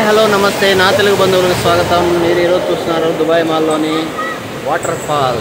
hello నమస్తే నా తెలుగు బంధువులకు స్వాగతం మీరు ఈరోజు చూస్తున్నారు దుబాయ్ మాల్లోని వాటర్ ఫాల్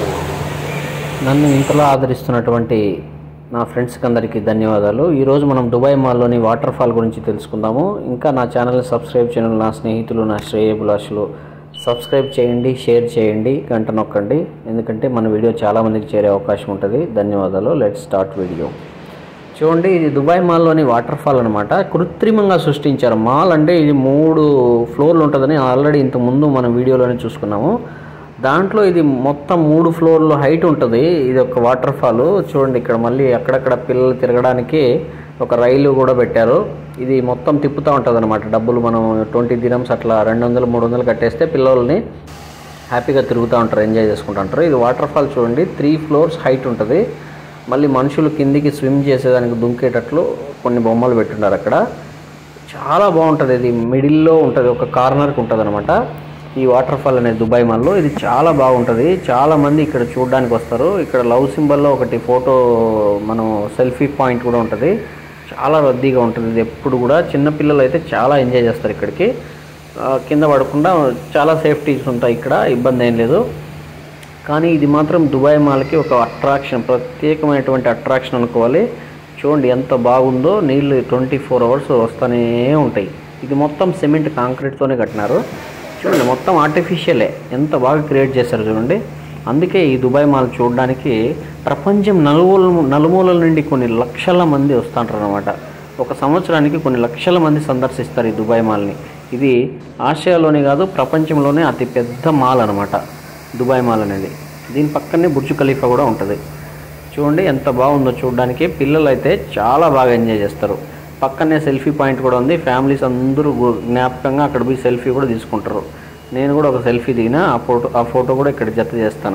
నన్ను ఇంతలో ఆదరిస్తున్నటువంటి నా ఫ్రెండ్స్కి అందరికీ ధన్యవాదాలు ఈరోజు మనం దుబాయ్ మాల్లోని వాటర్ ఫాల్ గురించి తెలుసుకుందాము ఇంకా నా ఛానల్ని సబ్స్క్రైబ్ చేయడం నా స్నేహితులు నా శ్రేయభిలాషులు సబ్స్క్రైబ్ చేయండి షేర్ చేయండి గంట నొక్కండి ఎందుకంటే మన వీడియో చాలామందికి చేరే అవకాశం ఉంటుంది ధన్యవాదాలు లెట్ స్టార్ట్ వీడియో చూడండి ఇది దుబాయ్ మాల్లోని వాటర్ ఫాల్ అనమాట కృత్రిమంగా సృష్టించారు మాల్ అంటే ఇది మూడు ఫ్లోర్లు ఉంటుందని ఆల్రెడీ ఇంత ముందు మన వీడియోలోనే చూసుకున్నాము దాంట్లో ఇది మొత్తం మూడు ఫ్లోర్లు హైట్ ఉంటుంది ఇది ఒక వాటర్ ఫాల్ చూడండి ఇక్కడ మళ్ళీ అక్కడక్కడ పిల్లలు తిరగడానికి ఒక రైలు కూడా పెట్టారు ఇది మొత్తం తిప్పుతూ ఉంటుంది అనమాట డబ్బులు మనం ట్వంటీ దినమ్స్ అట్లా రెండు వందలు మూడు వందలు కట్టేస్తే పిల్లల్ని హ్యాపీగా తిరుగుతూ ఉంటారు ఎంజాయ్ చేసుకుంటూ ఉంటారు ఇది వాటర్ ఫాల్ చూడండి త్రీ ఫ్లోర్స్ హైట్ ఉంటుంది మళ్ళీ మనుషులు కిందికి స్విమ్ చేసేదానికి దుంకేటట్లు కొన్ని బొమ్మలు పెట్టున్నారు అక్కడ చాలా బాగుంటుంది ఇది మిడిల్లో ఉంటుంది ఒక కార్నర్కి ఉంటుంది అనమాట ఈ వాటర్ ఫాల్ అనేది దుబాయ్ మాల్లో ఇది చాలా బాగుంటుంది చాలా మంది ఇక్కడ చూడడానికి వస్తారు ఇక్కడ లవ్ సింబల్లో ఒకటి ఫోటో మనం సెల్ఫీ పాయింట్ కూడా ఉంటుంది చాలా రద్దీగా ఉంటుంది ఇది ఎప్పుడు కూడా చిన్నపిల్లలు అయితే చాలా ఎంజాయ్ చేస్తారు ఇక్కడికి ఆ, కింద పడకుండా చాలా సేఫ్టీస్ ఉంటాయి ఇక్కడ ఇబ్బంది ఏం లేదు కానీ ఇది మాత్రం దుబాయ్ మాల్కి ఒక అట్రాక్షన్ ప్రత్యేకమైనటువంటి అట్రాక్షన్ అనుకోవాలి చూడండి ఎంత బాగుందో నీళ్ళు ట్వంటీ ఫోర్ అవర్స్ వస్తూనే ఉంటాయి ఇది మొత్తం సిమెంట్ కాంక్రీట్తోనే కట్టినారు చూడండి మొత్తం ఆర్టిఫిషియలే ఎంత బాగా క్రియేట్ చేశారు చూడండి అందుకే ఈ దుబాయ్ మాల్ చూడడానికి ప్రపంచం నలుమూల నలుమూలల నుండి కొన్ని లక్షల మంది వస్తుంటారు అనమాట ఒక సంవత్సరానికి కొన్ని లక్షల మంది సందర్శిస్తారు ఈ దుబాయ్ మాల్ని ఇది ఆసియాలోనే కాదు ప్రపంచంలోనే అతి పెద్ద మాల్ అనమాట దుబాయ్ మాల్ అనేది దీని పక్కనే బుర్జు ఖలీఫా కూడా ఉంటుంది చూడండి ఎంత బాగుందో చూడడానికి పిల్లలు అయితే చాలా బాగా ఎంజాయ్ చేస్తారు పక్కనే సెల్ఫీ పాయింట్ కూడా ఉంది ఫ్యామిలీస్ అందరూ గు- జ్ఞాపకంగా అక్కడ పోయి సెల్ఫీ కూడా తీసుకుంటారు నేను కూడా ఒక సెల్ఫీ దిగిన ఆ ఫోటో ఆ ఫోటో కూడా ఇక్కడ జత చేస్తాను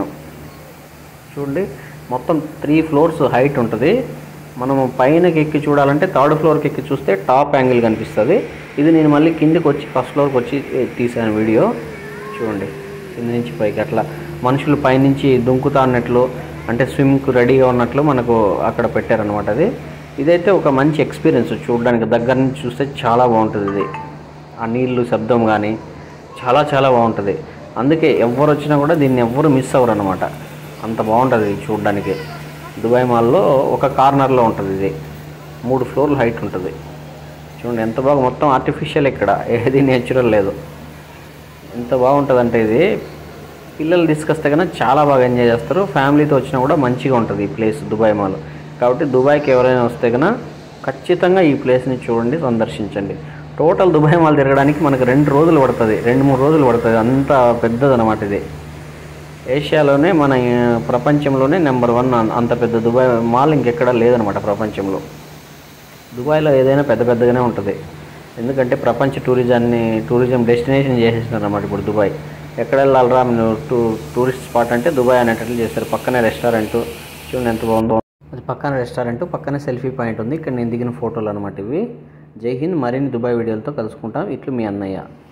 చూడండి మొత్తం త్రీ ఫ్లోర్స్ హైట్ ఉంటుంది మనము పైనకి ఎక్కి చూడాలంటే థర్డ్ ఫ్లోర్కి ఎక్కి చూస్తే టాప్ యాంగిల్ కనిపిస్తుంది ఇది నేను మళ్ళీ కిందికి వచ్చి ఫస్ట్ ఫ్లోర్కి వచ్చి ఏ, తీసాను వీడియో చూడండి కింద నుంచి పైకి అట్లా మనుషులు పైనుంచి దుంకుతా అన్నట్లు అంటే స్విమ్కి రెడీగా ఉన్నట్లు మనకు అక్కడ పెట్టారనమాట అది ఇదైతే ఒక మంచి ఎక్స్పీరియన్స్ చూడడానికి దగ్గర నుంచి చూస్తే చాలా బాగుంటుంది ఇది ఆ నీళ్ళు శబ్దం కానీ చాలా చాలా బాగుంటుంది అందుకే ఎవరు వచ్చినా కూడా దీన్ని ఎవ్వరు మిస్ అవ్వరు అనమాట అంత బాగుంటుంది ఇది చూడడానికి దుబాయ్ మాల్లో ఒక కార్నర్లో ఉంటుంది ఇది మూడు ఫ్లోర్లు హైట్ ఉంటుంది చూడండి ఎంత బాగా మొత్తం ఆర్టిఫిషియల్ ఇక్కడ ఏది నేచురల్ లేదు ఎంత బాగుంటుంది ఇది పిల్లలు తీసుకొస్తే కన్నా చాలా బాగా ఎంజాయ్ చేస్తారు ఫ్యామిలీతో వచ్చినా కూడా మంచిగా ఉంటుంది ఈ ప్లేస్ దుబాయ్ మాల్ కాబట్టి దుబాయ్కి ఎవరైనా వస్తే కన్నా ఖచ్చితంగా ఈ ప్లేస్ని చూడండి సందర్శించండి టోటల్ దుబాయ్ మాల్ తిరగడానికి మనకు రెండు రోజులు పడుతుంది రెండు మూడు రోజులు పడుతుంది అంత పెద్దదన్నమాట ఇది ఏషియాలోనే మన ఆ, ప్రపంచంలోనే నెంబర్ వన్ అన్- అంత పెద్ద దుబాయ్ మాల్ ఇంకెక్కడా లేదనమాట ప్రపంచంలో దుబాయ్లో ఏదైనా పెద్ద పెద్దగానే ఉంటుంది ఎందుకంటే ప్రపంచ టూరిజాన్ని టూరిజం డెస్టినేషన్ చేసేసినారు అన్నమాట ఇప్పుడు దుబాయ్ ఎక్కడ వెళ్ళాలరా మీరు టూ టూరిస్ట్ స్పాట్ అంటే దుబాయ్ అనేటట్లు చేస్తారు పక్కనే రెస్టారెంట్ చూడండి ఎంత బాగుందో అది పక్కన రెస్టారెంట్ పక్కనే సెల్ఫీ పాయింట్ ఉంది ఇక్కడ నేను దిగిన ఫోటోలు అనమాట ఇవి జై హింద్ మరిన్ని దుబాయ్ వీడియోలతో కలుసుకుంటాం ఇట్లు మీ అన్నయ్య